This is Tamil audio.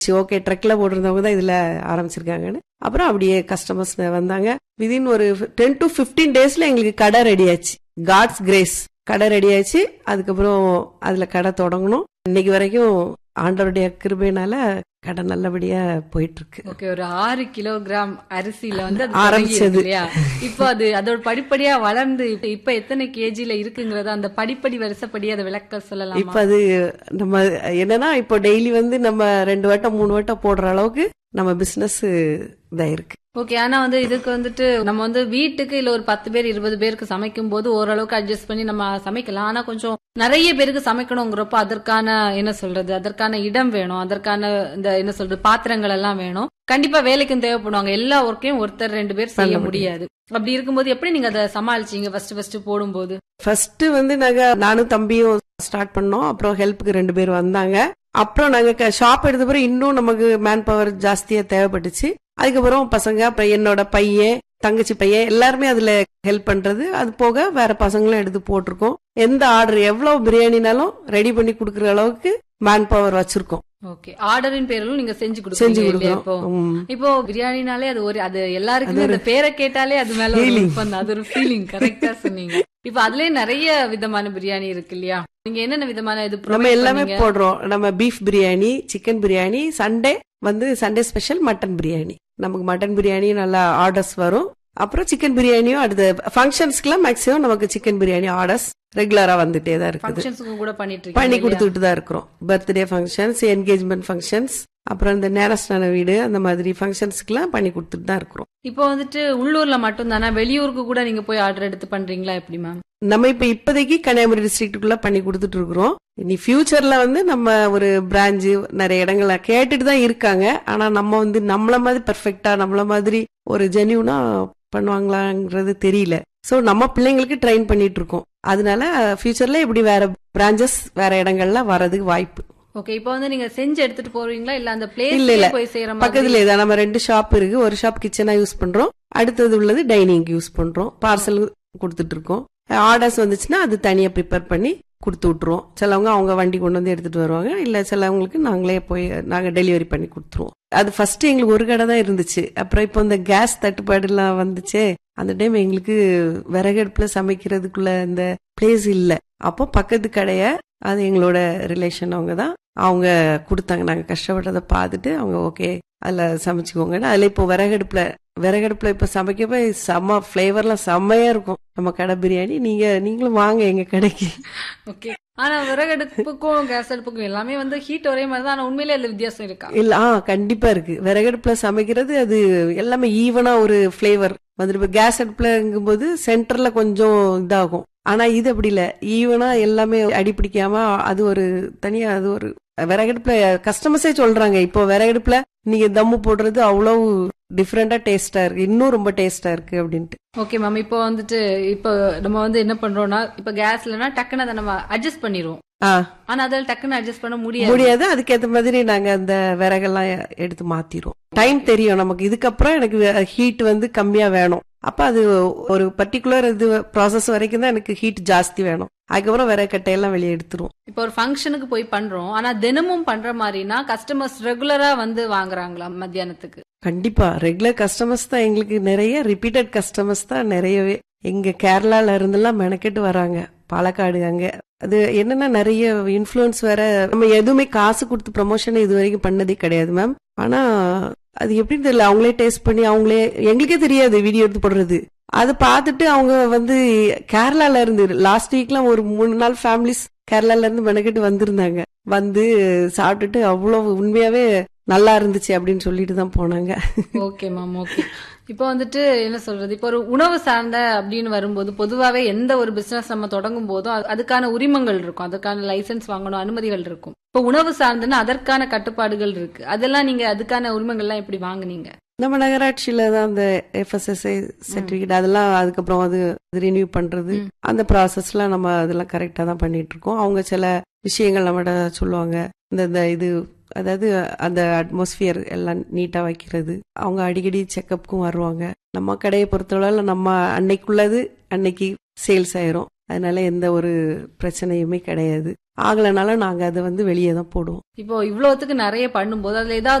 ஓகே ட்ரக்ல போட்டிருந்தவங்க தான் இதுல ஆரம்பிச்சிருக்காங்கன்னு அப்புறம் அப்படியே கஸ்டமர்ஸ் வந்தாங்க விதின் ஒரு டென் டு 15 டேஸ்ல எங்களுக்கு கடை ரெடி ஆச்சு காட்ஸ் கிரேஸ் கடை ரெடி ஆச்சு அதுக்கப்புறம் அதுல கடை தொடங்கணும் இன்னைக்கு வரைக்கும் ஆண்டவருடைய கிருபையினால கடை நல்லபடியா போயிட்டு இருக்கு ஓகே ஒரு ஆறு கிலோகிராம் அரிசியில வந்து அது ஆரம்பிச்சது. தொடங்கியிருக்கு இல்லையா இப்போ அது அதோட படிப்படியா வளர்ந்து இப்ப இப்ப எத்தனை கேஜில இருக்குங்கிறத அந்த படிப்படி வரிசைப்படி அதை விளக்க சொல்லலாமா இப்ப அது நம்ம என்னன்னா இப்போ டெய்லி வந்து நம்ம ரெண்டு வட்டம் மூணு வட்டம் போடுற அளவுக்கு நம்ம பிசினஸ் இதா இருக்கு ஓகே ஆனா வந்து இதுக்கு வந்துட்டு நம்ம வந்து வீட்டுக்கு இல்ல ஒரு பத்து பேர் இருபது பேருக்கு சமைக்கும் போது ஓரளவுக்கு அட்ஜஸ்ட் பண்ணி நம்ம சமைக்கலாம் ஆனா கொஞ்சம் நிறைய பேருக்கு சமைக்கணுங்கிறப்போ அதற்கான என்ன சொல்றது அதற்கான இடம் வேணும் அதற்கான இந்த என்ன சொல்றது பாத்திரங்கள் எல்லாம் வேணும் கண்டிப்பா வேலைக்கும் தேவைப்படுவாங்க எல்லா ஒர்க்கையும் ஒருத்தர் ரெண்டு பேர் செய்ய பண்ண முடியாது அப்படி இருக்கும்போது எப்படி நீங்க அதை சமாளிச்சீங்க ஃபர்ஸ்ட் ஃபர்ஸ்ட் போடும்போது ஃபர்ஸ்ட் வந்து நாங்க நானும் தம்பியும் ஸ்டார்ட் பண்ணோம் அப்புறம் ஹெல்ப்புக்கு ரெண்டு பேர் வந்தாங்க அப்புறம் நாங்க ஷாப் எடுத்த பிறகு இன்னும் நமக்கு மேன் பவர் ஜாஸ்தியா தேவைப்பட்டுச்சு அதுக்கப்புறம் பசங்க அப்புறம் என்னோட பையன் தங்கச்சி பையன் எல்லாருமே அதுல ஹெல்ப் பண்றது அது போக வேற பசங்களும் எடுத்து போட்டிருக்கோம் எந்த ஆர்டர் எவ்வளவு பிரியாணினாலும் ரெடி பண்ணி கொடுக்கற அளவுக்கு மேன் பவர் வச்சிருக்கோம் ஓகே ஆர்டரின் பேரிலும் நீங்க செஞ்சு செஞ்சு கொடுக்குறீங்க இல்லையா இப்போ கொடுக்குறோம் உம். இப்போ பிரியாணினாலே அது ஒரு அது எல்லாருக்குமே அந்த பேரை கேட்டாலே அது மேல ஒரு Feeling. விருப்பம் தான். அது ஒரு ஃபீலிங் கரெக்டா சொன்னீங்க இப்போ அதுலயே நிறைய விதமான பிரியாணி இருக்கு இல்லையா நீங்க என்னென்ன விதமான இது நம்ம provide எல்லாமே பண்ணீங்க? போடுறோம் நம்ம beef biryani chicken biryani Sunday வந்து சண்டே ஸ்பெஷல் மட்டன் பிரியாணி நமக்கு மட்டன் பிரியாணி நல்லா ஆர்டர்ஸ் வரும் அப்புறம் சிக்கன் பிரியாணியும் அடுத்த ஃபங்க்ஷன்ஸ்க்குலாம் மேக்ஸிமம் நமக்கு சிக்கன் பிரியாணி ஆர்டர்ஸ் ரெகுலரா வந்துட்டே தான் இருக்குது ஃபங்க்ஷன்ஸ்க்கு கூட பண்ணிட்டு பண்ணி இருக்கீங்க இல்லையா? கொடுத்துட்டு தான் இருக்கிறோம் பர்த்டே ஃபங்க்ஷன்ஸ் என்கேஜ்மெண்ட் ஃபங்க்ஷன்ஸ் அப்புறம் இந்த நேரஸ்தான வீடு அந்த மாதிரி ஃபங்க்ஷன்ஸ்க்குலாம் பண்ணி கொடுத்துட்டு தான் இருக்கிறோம் இப்போ வந்துட்டு உள்ளூர்ல மட்டும் தானே வெளியூருக்கு கூட நீங்க போய் ஆர்டர் எடுத்து பண்றீங்களா எப்படி மேம் நம்ம இப்ப இப்போதைக்கு கன்னியாகுமரி டிஸ்ட்ரிக்ட்டுக்குள்ள பண்ணி கொடுத்துட்டு இருக்கிறோம் இனி ஃபியூச்சர்ல வந்து நம்ம ஒரு பிரான்ச்சு நிறைய இடங்கள்ல கேட்டுட்டு தான் இருக்காங்க ஆனா நம்ம வந்து நம்மள மாதிரி பெர்ஃபெக்ட்டா நம்மள மாதிரி ஒரு ஜென்யூனா பண்ணுவாங்களாங்கிறது தெரியல சோ நம்ம பிள்ளைங்களுக்கு ட்ரெயின் பண்ணிட்டு இருக்கோம் அதனால ஃபியூச்சர்ல இப்படி வேற பிரான்ச்சஸ் வேற இடங்கள்ல வரதுக்கு வாய்ப்பு ஓகே இப்போ வந்து நீங்க செஞ்சு எடுத்துட்டு போறீங்களா இல்ல அந்த இல்ல, இல்ல. பிளேஸ்ல போய் செய்யற மாதிரி பக்கத்துல இதான் நம்ம ரெண்டு ஷாப் இருக்கு ஒரு ஷாப் கிச்சனா யூஸ் பண்றோம் அடுத்தது உள்ளது டைனிங் யூஸ் பண்றோம் பார்சல் கொடுத்துட்டு இருக்கோம் ஆர்டர்ஸ் வந்துச்சுன்னா அது தனியா ப்ரிப்பேர் பண்ணி கொடுத்து விட்டுருவோம் சிலவங்க அவங்க வண்டி கொண்டு வந்து எடுத்துட்டு வருவாங்க இல்ல சிலவங்களுக்கு நாங்களே போய் நாங்க டெலிவரி பண்ணி கொடுத்துருவோம் அது ஃபர்ஸ்ட் எங்களுக்கு ஒரு கடை தான் இருந்துச்சு அப்புறம் இப்போ இந்த கேஸ் தட்டுப்பாடு எல்லாம் வந்துச்சே அந்த டைம் எங்களுக்கு விறகடுப்புல சமைக்கிறதுக்குள்ள இந்த பிளேஸ் இல்ல அப்போ பக்கத்து கடைய அது எங்களோட ரிலேஷன் அவங்க தான் அவங்க கொடுத்தாங்க நாங்க கஷ்டப்பட்டதை பார்த்துட்டு அவங்க ஓகே அதுல சமைச்சுக்கோங்க அதுல இப்போ விறகடுப்புல விறகடுப்புல இப்ப சமைக்கப்ப செம்ம ஃபிளேவர்லாம் செம்மையா இருக்கும் நம்ம கடை பிரியாணி நீங்க நீங்களும் வாங்க எங்க கடைக்கு ஓகே ஆனா விறகடுப்புக்கும் கேஸ் அடுப்புக்கும் எல்லாமே வந்து ஹீட் ஒரே மாதிரி தான் ஆனா உண்மையிலே அதுல வித்தியாசம் இருக்கா இல்ல ஆ கண்டிப்பா இருக்கு விறகடுப்புல சமைக்கிறது அது எல்லாமே ஈவனா ஒரு ஃபிளேவர் வந்துட்டு இப்ப கேஸ் அடுப்புலங்கும்போது சென்டர்ல கொஞ்சம் இதாகும் ஆனா இது அப்படி இல்ல ஈவனா எல்லாமே அடி பிடிக்காம அது ஒரு தனியா அது ஒரு விறகடுப்புல கஸ்டமர்ஸே சொல்றாங்க இப்போ விறகடுப்புல நீங்க தம்மு போடுறது அவ்வளவு டிஃப்ரெண்டா டேஸ்டா இருக்கு இன்னும் ரொம்ப டேஸ்டா இருக்கு அப்படின்ட்டு ஓகே மேம் இப்போ வந்துட்டு இப்போ நம்ம வந்து என்ன பண்றோம்னா இப்போ கேஸ்லனா டக்குன்னு அதை நம்ம அட்ஜஸ்ட் பண்ணிடுவோம் ஆ ஆனா அதில் டக்குன்னு அட்ஜஸ்ட் பண்ண முடியாது முடியாது அதுக்கேத்த மாதிரி நாங்க அந்த விறகெல்லாம் எடுத்து மாத்திரும் டைம் தெரியும் நமக்கு இதுக்கப்புறம் எனக்கு ஹீட் வந்து கம்மியா வேணும் அப்ப அது ஒரு பர்டிகுலர் இது ப்ராசஸ் வரைக்கும் தான் எனக்கு ஹீட் ஜாஸ்தி வேணும் அதுக்கப்புறம் விறகு கட்டையெல்லாம் வெளியே எடுத்துருவோம் இப்போ ஒரு ஃபங்க்ஷனுக்கு போய் பண்றோம் ஆனா தினமும் பண்ற மாதிரினா கஸ்டமர்ஸ் ரெகுலரா வந்து வாங்குறாங்களா மத்தியானத்துக்கு கண்டிப்பா ரெகுலர் கஸ்டமர்ஸ் தான் எங்களுக்கு நிறைய ரிப்பீட்டட் கஸ்டமர்ஸ் தான் நிறையவே எங்க கேரளால இருந்தெல்லாம் மெனக்கெட்டு வராங்க பாலக்காடு அங்க அது என்னன்னா நிறைய இன்ஃப்ளூயன்ஸ் வேற நம்ம எதுவுமே காசு கொடுத்து ப்ரமோஷன் இது வரைக்கும் பண்ணதே கிடையாது மேம் ஆனா அது எப்படின்னு தெரியல அவங்களே டேஸ்ட் பண்ணி அவங்களே எங்களுக்கே தெரியாது வீடியோ எடுத்து போடுறது அதை பார்த்துட்டு அவங்க வந்து கேரளால இருந்து லாஸ்ட் வீக்லாம் ஒரு மூணு நாள் ஃபேமிலிஸ் கேரளால இருந்து மெனக்கெட்டு வந்திருந்தாங்க வந்து சாப்பிட்டுட்டு அவ்வளவு உண்மையாவே நல்லா இருந்துச்சு அப்படின்னு சொல்லிட்டு தான் போனாங்க ஓகே மேம் ஓகே இப்போ வந்துட்டு என்ன சொல்றது இப்போ ஒரு உணவு சார்ந்த அப்படின்னு வரும்போது பொதுவாவே எந்த ஒரு பிசினஸ் நம்ம தொடங்கும் போதும் அது- அதுக்கான உரிமங்கள் இருக்கும் அதுக்கான லைசென்ஸ் வாங்கணும் அனுமதிகள் இருக்கும் இப்போ உணவு சார்ந்துன்னா அதற்கான கட்டுப்பாடுகள் இருக்கு அதெல்லாம் நீங்க அதுக்கான உரிமங்கள்லாம் எப்படி வாங்குனீங்க நம்ம நகராட்சியில தான் அந்த எஃப்எஸ்எஸ்ஐ சர்டிபிகேட் அதெல்லாம் அதுக்கப்புறம் அது ரினியூ பண்றது ம். அந்த ப்ராசஸ்லாம் நம்ம அதெல்லாம் கரெக்டா தான் பண்ணிட்டு இருக்கோம் அவங்க சில விஷயங்கள் நம்மகிட்ட சொல்லுவாங்க இந்த இந்த இது அதாவது அந்த அட்மாஸ்பியர் எல்லாம் நீட்டா வைக்கிறது அவங்க அடிக்கடி செக்கப்புக்கும் வருவாங்க நம்ம கடையை பொறுத்தளவுல நம்ம அன்னைக்குள்ளது அன்னைக்கு சேல்ஸ் ஆயிரும் அதனால எந்த ஒரு பிரச்சனையுமே கிடையாது ஆகலைனாலும் நாங்க அதை வந்து வெளியே தான் போடுவோம் இப்போ இவ்வளவுத்துக்கு நிறைய பண்ணும்போது அதுல ஏதாவது